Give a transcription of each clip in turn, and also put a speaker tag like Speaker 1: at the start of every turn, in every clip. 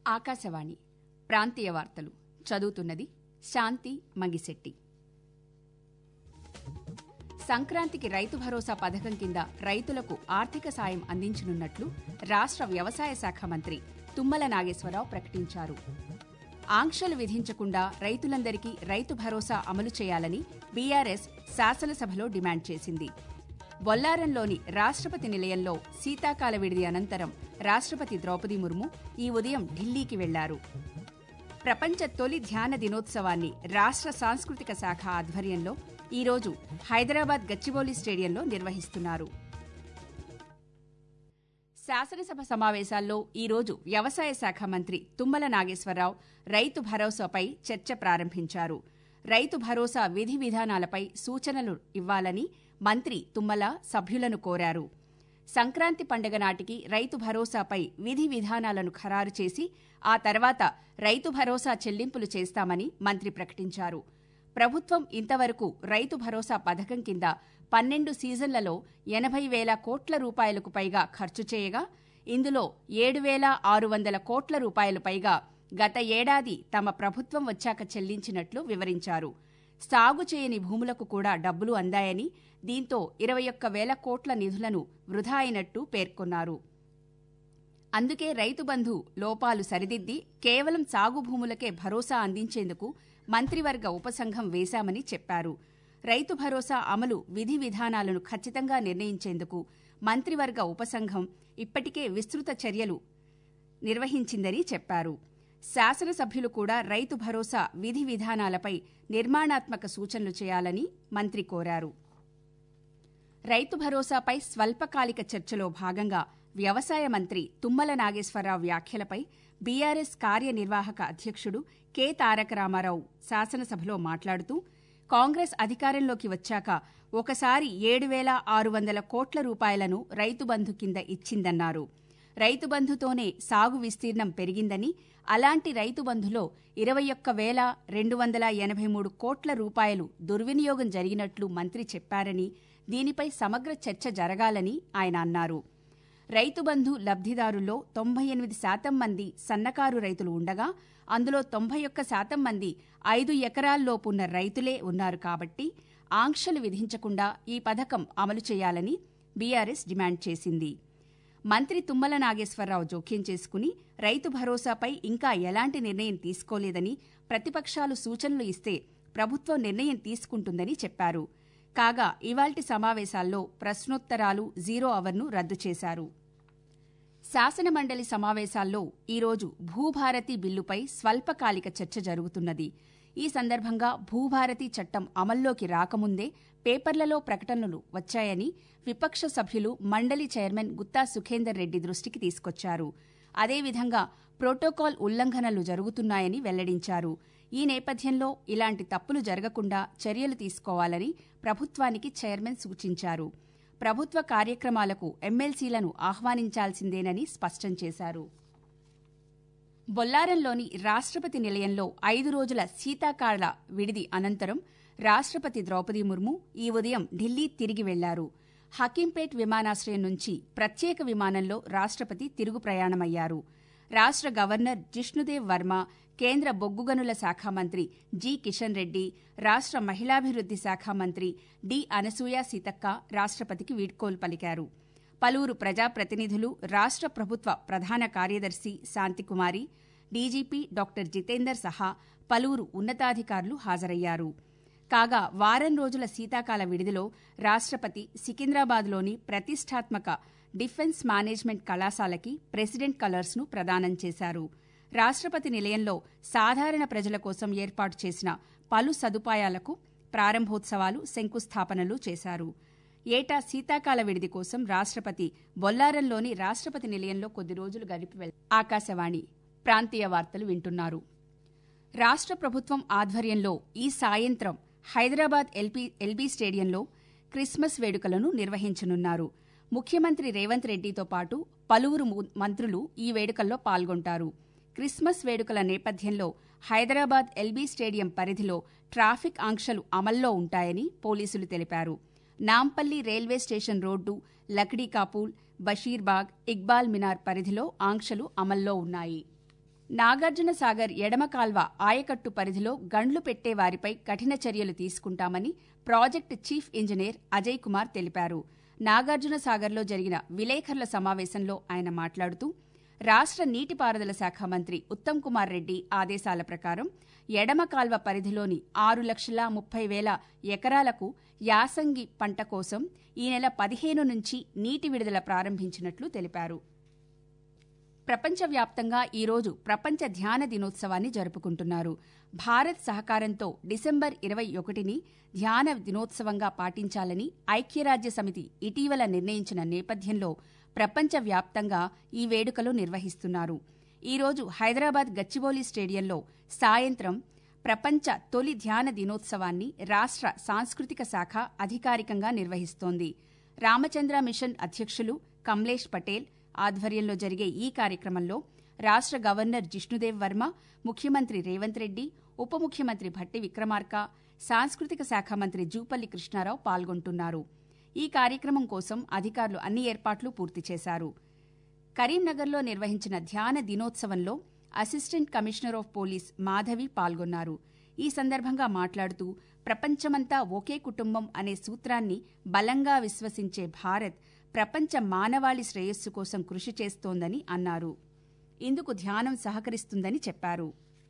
Speaker 1: ఆకాశవాణి ప్రాంతీయ వార్తలు చదువుతున్నది శాంతి మంగిశెట్టి సంక్రాంతికి రైతు భరోసా పథకం కింద రైతులకు ఆర్థిక సాయం అందించనున్నట్లు రాష్ట్ర వ్యవసాయ శాఖ మంత్రి తుమ్మల నాగేశ్వరరావు ప్రకటించారు ఆంక్షలు విధించకుండా రైతులందరికీ రైతు భరోసా అమలు చేయాలని బీఆర్ఎస్ శాసనసభలో డిమాండ్ చేసింది బొల్లారంలోని రాష్ట్రపతి నిలయంలో శీతాకాల విడిది అనంతరం రాష్ట్రపతి ద్రౌపది ముర్ము ఈ ఉదయం ఢిల్లీకి వెళ్లారు ప్రపంచ తొలి ధ్యాన దినోత్సవాన్ని రాష్ట్ర సాంస్కృతిక శాఖ ఆధ్వర్యంలో ఈరోజు హైదరాబాద్ గచ్చిబౌలి స్టేడియంలో నిర్వహిస్తున్నారు శాసనసభ సమావేశాల్లో ఈరోజు వ్యవసాయ శాఖ మంత్రి తుమ్మల నాగేశ్వరరావు రైతు భరోసాపై చర్చ ప్రారంభించారు రైతు భరోసా విధి విధానాలపై సూచనలు ఇవ్వాలని మంత్రి తుమ్మల సభ్యులను కోరారు సంక్రాంతి పండుగ నాటికి రైతు భరోసాపై విధి విధానాలను ఖరారు చేసి ఆ తర్వాత రైతు భరోసా చెల్లింపులు చేస్తామని మంత్రి ప్రకటించారు ప్రభుత్వం ఇంతవరకు రైతు భరోసా పథకం కింద పన్నెండు సీజన్లలో ఎనభై వేల కోట్ల రూపాయలకు పైగా ఖర్చు చేయగా ఇందులో ఏడు వేల ఆరు వందల కోట్ల రూపాయలు పైగా గత ఏడాది తమ ప్రభుత్వం వచ్చాక చెల్లించినట్లు వివరించారు సాగు చేయని భూములకు కూడా డబ్బులు అందాయని దీంతో ఇరవై ఒక్క వేల కోట్ల నిధులను వృధా అయినట్టు పేర్కొన్నారు అందుకే రైతు బంధు లోపాలు సరిదిద్ది కేవలం సాగు భూములకే భరోసా అందించేందుకు మంత్రివర్గ ఉపసంఘం వేశామని చెప్పారు రైతు భరోసా అమలు విధి విధానాలను ఖచ్చితంగా నిర్ణయించేందుకు మంత్రివర్గ ఉపసంఘం ఇప్పటికే విస్తృత చర్యలు నిర్వహించిందని చెప్పారు శాసనసభ్యులు కూడా రైతు భరోసా విధి విధానాలపై నిర్మాణాత్మక సూచనలు చేయాలని మంత్రి కోరారు రైతు భరోసాపై స్వల్పకాలిక చర్చలో భాగంగా వ్యవసాయ మంత్రి తుమ్మల నాగేశ్వరరావు వ్యాఖ్యలపై బీఆర్ఎస్ కార్యనిర్వాహక అధ్యక్షుడు కె తారక రామారావు శాసనసభలో మాట్లాడుతూ కాంగ్రెస్ అధికారంలోకి వచ్చాక ఒకసారి ఏడు వేల ఆరు వందల కోట్ల రూపాయలను రైతు బంధు కింద ఇచ్చిందన్నారు రైతు బంధుతోనే సాగు విస్తీర్ణం పెరిగిందని అలాంటి రైతు బంధులో ఇరవై ఒక్క వేల రెండు వందల ఎనభై మూడు కోట్ల రూపాయలు దుర్వినియోగం జరిగినట్లు మంత్రి చెప్పారని దీనిపై సమగ్ర చర్చ జరగాలని ఆయన అన్నారు రైతు బంధు లబ్దిదారుల్లో తొంభై ఎనిమిది శాతం మంది సన్నకారు రైతులు ఉండగా అందులో తొంభై ఒక్క శాతం మంది ఐదు ఎకరాల్లోపున్న రైతులే ఉన్నారు కాబట్టి ఆంక్షలు విధించకుండా ఈ పథకం అమలు చేయాలని బీఆర్ఎస్ డిమాండ్ చేసింది మంత్రి తుమ్మల నాగేశ్వరరావు జోక్యం చేసుకుని రైతు భరోసాపై ఇంకా ఎలాంటి నిర్ణయం తీసుకోలేదని ప్రతిపక్షాలు సూచనలు ఇస్తే ప్రభుత్వం నిర్ణయం తీసుకుంటుందని చెప్పారు కాగా ఇవాల్టి సమావేశాల్లో ప్రశ్నోత్తరాలు జీరో అవర్ను రద్దు చేశారు శాసనమండలి సమావేశాల్లో ఈరోజు భూభారతి బిల్లుపై స్వల్పకాలిక చర్చ జరుగుతున్నది ఈ సందర్భంగా భూభారతి చట్టం అమల్లోకి రాకముందే పేపర్లలో ప్రకటనలు వచ్చాయని విపక్ష సభ్యులు మండలి చైర్మన్ గుత్తా సుఖేందర్ రెడ్డి దృష్టికి తీసుకొచ్చారు అదేవిధంగా ప్రోటోకాల్ ఉల్లంఘనలు జరుగుతున్నాయని వెల్లడించారు ఈ నేపథ్యంలో ఇలాంటి తప్పులు జరగకుండా చర్యలు తీసుకోవాలని ప్రభుత్వానికి చైర్మన్ సూచించారు ప్రభుత్వ కార్యక్రమాలకు ఎమ్మెల్సీలను ఆహ్వానించాల్సిందేనని స్పష్టం చేశారు బొల్లారంలోని రాష్ట్రపతి నిలయంలో ఐదు రోజుల శీతాకాల విడిది అనంతరం రాష్ట్రపతి ద్రౌపది ముర్ము ఈ ఉదయం ఢిల్లీ తిరిగి వెళ్లారు హకీంపేట్ విమానాశ్రయం నుంచి ప్రత్యేక విమానంలో రాష్ట్రపతి తిరుగు ప్రయాణమయ్యారు రాష్ట్ర గవర్నర్ జిష్ణుదేవ్ వర్మ కేంద్ర బొగ్గుగనుల శాఖ మంత్రి జి కిషన్ రెడ్డి రాష్ట్ర మహిళాభివృద్ది శాఖ మంత్రి డి అనసూయ సీతక్క రాష్ట్రపతికి వీడ్కోలు పలికారు పలువురు ప్రజాప్రతినిధులు రాష్ట్ర ప్రభుత్వ ప్రధాన కార్యదర్శి శాంతికుమారి డీజీపీ డాక్టర్ జితేందర్ సహా పలువురు ఉన్నతాధికారులు హాజరయ్యారు కాగా వారం రోజుల శీతాకాల విడిదిలో రాష్ట్రపతి సికింద్రాబాద్లోని ప్రతిష్టాత్మక డిఫెన్స్ మేనేజ్మెంట్ కళాశాలకి ప్రెసిడెంట్ కలర్స్ను ప్రదానం చేశారు రాష్ట్రపతి నిలయంలో సాధారణ ప్రజల కోసం ఏర్పాటు చేసిన పలు సదుపాయాలకు ప్రారంభోత్సవాలు శంకుస్థాపనలు చేశారు ఏటా శీతాకాల విడిది కోసం రాష్ట్రపతి బొల్లారంలోని రాష్ట్రపతి నిలయంలో కొద్ది రోజులు గడిపి వెళ్ ఆకాశవాణి ప్రాంతీయ వార్తలు వింటున్నారు రాష్ట్ర ప్రభుత్వం ఆధ్వర్యంలో ఈ సాయంత్రం హైదరాబాద్ ఎల్పీ ఎల్బీ స్టేడియంలో క్రిస్మస్ వేడుకలను నిర్వహించనున్నారు ముఖ్యమంత్రి రేవంత్ రెడ్డితో పాటు పలువురు మంత్రులు ఈ వేడుకల్లో పాల్గొంటారు క్రిస్మస్ వేడుకల నేపథ్యంలో హైదరాబాద్ ఎల్బీ స్టేడియం పరిధిలో ట్రాఫిక్ ఆంక్షలు అమల్లో ఉంటాయని పోలీసులు తెలిపారు Nampally railway station road Lakdikapul Basheerbagh Iqbal Minar పరిధిలో ఆంక్షలు అమల్లో ఉన్నాయి నాగార్జున సాగర్ ఎడమ కాల్వ ఆయకట్టు పరిధిలో గండ్లు పెట్టే వారిపై కఠిన చర్యలు తీసుకుంటామని project chief engineer Ajay Kumar తెలిపారు నాగార్జున సాగర్లో జరిగిన విలేకరుల సమావేశంలో ఆయన మాట్లాడుతూ రాష్ట్ర నీటిపారుదల శాఖ మంత్రి ఉత్తమ్ కుమార్ రెడ్డి ఆదేశాల ప్రకారం ఎడమ కాల్వ పరిధిలోని ఆరు లక్షల ముప్పై వేల ఎకరాలకు యాసంగి పంట కోసం ఈ నెల పదిహేను నుంచి నీటి విడుదల ప్రారంభించినట్లు తెలిపారు ప్రపంచవ్యాప్తంగా ఈరోజు ప్రపంచ ధ్యాన దినోత్సవాన్ని జరుపుకుంటున్నారు భారత్ సహకారంతో డిసెంబర్ ఇరవై ఒకటిని ధ్యాన దినోత్సవంగా పాటించాలని ఐక్యరాజ్య సమితి ఇటీవల నిర్ణయించిన నేపథ్యంలో ప్రపంచవ్యాప్తంగా ఈ వేడుకలు నిర్వహిస్తున్నారు ఈరోజు హైదరాబాద్ గచ్చిబౌలి స్టేడియంలో సాయంత్రం ప్రపంచ తొలి ధ్యాన దినోత్సవాన్ని రాష్ట్ర సాంస్కృతిక శాఖ అధికారికంగా నిర్వహిస్తోంది రామచంద్ర మిషన్ అధ్యక్షులు కమలేష్ పటేల్ ఆధ్వర్యంలో జరిగే ఈ కార్యక్రమంలో రాష్ట్ర గవర్నర్ జిష్ణుదేవ్ వర్మ ముఖ్యమంత్రి రేవంత్ రెడ్డి ఉప ముఖ్యమంత్రి భట్టి విక్రమార్క సాంస్కృతిక శాఖ మంత్రి జూపల్లి కృష్ణారావు పాల్గొంటున్నారు ఈ కార్యక్రమం కోసం అధికారులు అన్ని ఏర్పాట్లు పూర్తి చేశారు కరీంనగర్లో నిర్వహించిన ధ్యాన దినోత్సవంలో assistant commissioner of police Madhavi పాల్గొన్నారు ఈ సందర్భంగా మాట్లాడుతూ ప్రపంచమంతా ఒకే కుటుంబం అనే సూత్రాన్ని బలంగా విశ్వసించే భారత్ ప్రపంచ మానవాళి శ్రేయస్సు కోసం కృషి చేస్తోందని అన్నారు ఇందుకు ధ్యానం సహకరిస్తుందని చెప్పారు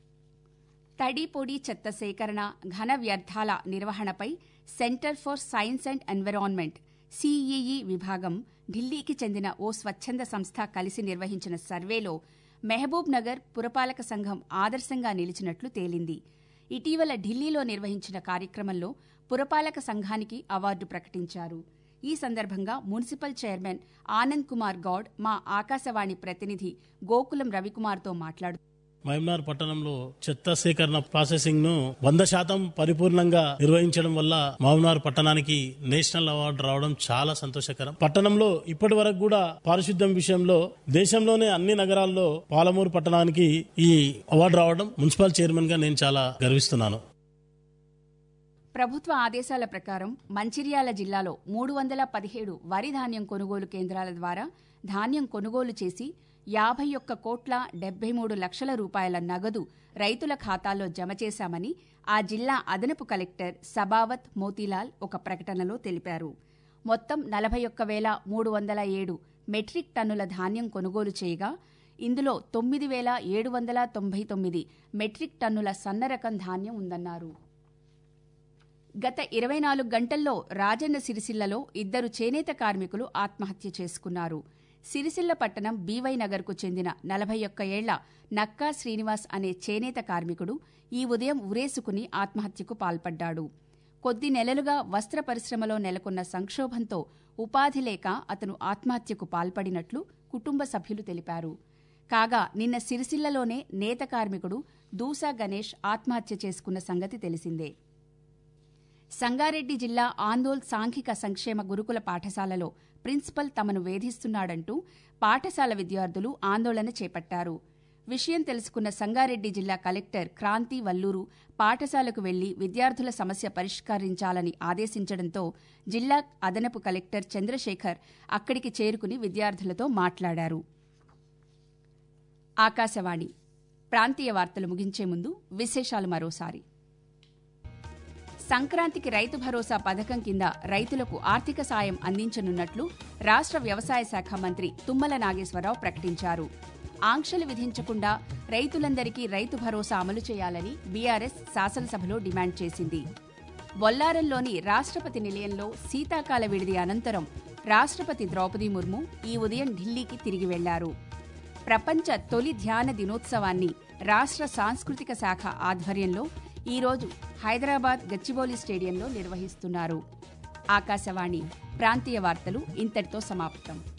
Speaker 1: తడి పొడి చెత్త సేకరణ ఘన వ్యర్థాల నిర్వహణపై centre for science and environment CEE విభాగం ఢిల్లీకి చెందిన ఓ స్వచ్ఛంద సంస్థ కలిసి నిర్వహించిన సర్వేలో మెహబూబ్ నగర్ పురపాలక సంఘం ఆదర్శంగా నిలిచినట్లు తేలింది ఇటీవల ఢిల్లీలో నిర్వహించిన కార్యక్రమంలో పురపాలక సంఘానికి అవార్డు ప్రకటించారు ఈ సందర్భంగా మున్సిపల్ చైర్మన్ ఆనంద్ కుమార్ గౌడ్ మా ఆకాశవాణి ప్రతినిధి గోకులం రవికుమార్తో మాట్లాడుతూ
Speaker 2: మహమ్నార్ పట్టణంలో చెత్త సేకరణ ప్రాసెసింగ్ ను వంద శాతం పరిపూర్ణంగా నిర్వహించడం వల్ల మహమ్నార్ పట్టణానికి నేషనల్ అవార్డు రావడం చాలా సంతోషకరం పట్టణంలో ఇప్పటి వరకు కూడా పారిశుద్ధ్యం విషయంలో దేశంలోనే అన్ని నగరాల్లో పాలమూరు పట్టణానికి ఈ అవార్డు రావడం మున్సిపల్ చైర్మన్ గా నేను చాలా గర్విస్తున్నాను
Speaker 1: ప్రభుత్వ ఆదేశాల ప్రకారం మంచిర్యాల జిల్లాలో మూడు వందల పదిహేడు వరి ధాన్యం కొనుగోలు కేంద్రాల ద్వారా ధాన్యం కొనుగోలు చేసి యాభై ఒక్క కోట్ల డెబ్బై మూడు లక్షల రూపాయల నగదు రైతుల ఖాతాల్లో జమ చేశామని ఆ జిల్లా అదనపు కలెక్టర్ సబావత్ మోతీలాల్ ఒక ప్రకటనలో తెలిపారు మొత్తం నలభై ఒక్క వేల మూడు వందల ఏడు మెట్రిక్ టన్నుల ధాన్యం కొనుగోలు చేయగా ఇందులో తొమ్మిది వేల ఏడు వందల తొంభై తొమ్మిది మెట్రిక్ టన్నుల సన్నరకం ధాన్యం ఉందన్నారు గత ఇరవై నాలుగు గంటల్లో రాజన్న సిరిసిల్లలో ఇద్దరు చేనేత కార్మికులు ఆత్మహత్య చేసుకున్నారు సిరిసిల్ల పట్టణం బీవై నగర్కు చెందిన నలభై ఒక్క ఏళ్ల నక్కా శ్రీనివాస్ అనే చేనేత కార్మికుడు ఈ ఉదయం ఉరేసుకుని ఆత్మహత్యకు పాల్పడ్డాడు కొద్ది నెలలుగా వస్త్ర పరిశ్రమలో నెలకొన్న సంక్షోభంతో ఉపాధి లేక అతను ఆత్మహత్యకు పాల్పడినట్లు కుటుంబ సభ్యులు తెలిపారు కాగా నిన్న సిరిసిల్లలోనే నేత కార్మికుడు దూసా గణేష్ ఆత్మహత్య చేసుకున్న సంగతి తెలిసిందే సంగారెడ్డి జిల్లా ఆందోల్ సాంఘిక సంక్షేమ గురుకుల పాఠశాలలో ప్రిన్సిపల్ తమను వేధిస్తున్నాడంటూ పాఠశాల విద్యార్థులు ఆందోళన చేపట్టారు విషయం తెలుసుకున్న సంగారెడ్డి జిల్లా కలెక్టర్ క్రాంతి వల్లూరు పాఠశాలకు వెళ్లి విద్యార్థుల సమస్య పరిష్కరించాలని ఆదేశించడంతో జిల్లా అదనపు కలెక్టర్ చంద్రశేఖర్ అక్కడికి చేరుకుని విద్యార్థులతో మాట్లాడారు ఆకాశవాణి ప్రాంతీయ వార్తలు ముగించే ముందు విశేషాలు మరోసారి సంక్రాంతికి రైతు భరోసా పథకం కింద రైతులకు ఆర్థిక సాయం అందించనున్నట్లు రాష్ట్ర వ్యవసాయ శాఖ మంత్రి తుమ్మల నాగేశ్వరరావు ప్రకటించారు ఆంక్షలు విధించకుండా రైతులందరికీ రైతు భరోసా అమలు చేయాలని బీఆర్ఎస్ శాసనసభలో డిమాండ్ చేసింది బొల్లారంలోని రాష్ట్రపతి నిలయంలో శీతాకాల విడిది అనంతరం రాష్ట్రపతి ద్రౌపది ముర్ము ఈ ఉదయం ఢిల్లీకి తిరిగి వెళ్లారు ప్రపంచ తొలి ధ్యాన దినోత్సవాన్ని రాష్ట్ర సాంస్కృతిక శాఖ ఆధ్వర్యంలో ఈరోజు హైదరాబాద్ గచ్చిబౌలి స్టేడియంలో నిర్వహిస్తున్నారు ఆకాశవాణి ప్రాంతీయ వార్తలు ఇంతటితో సమాప్తం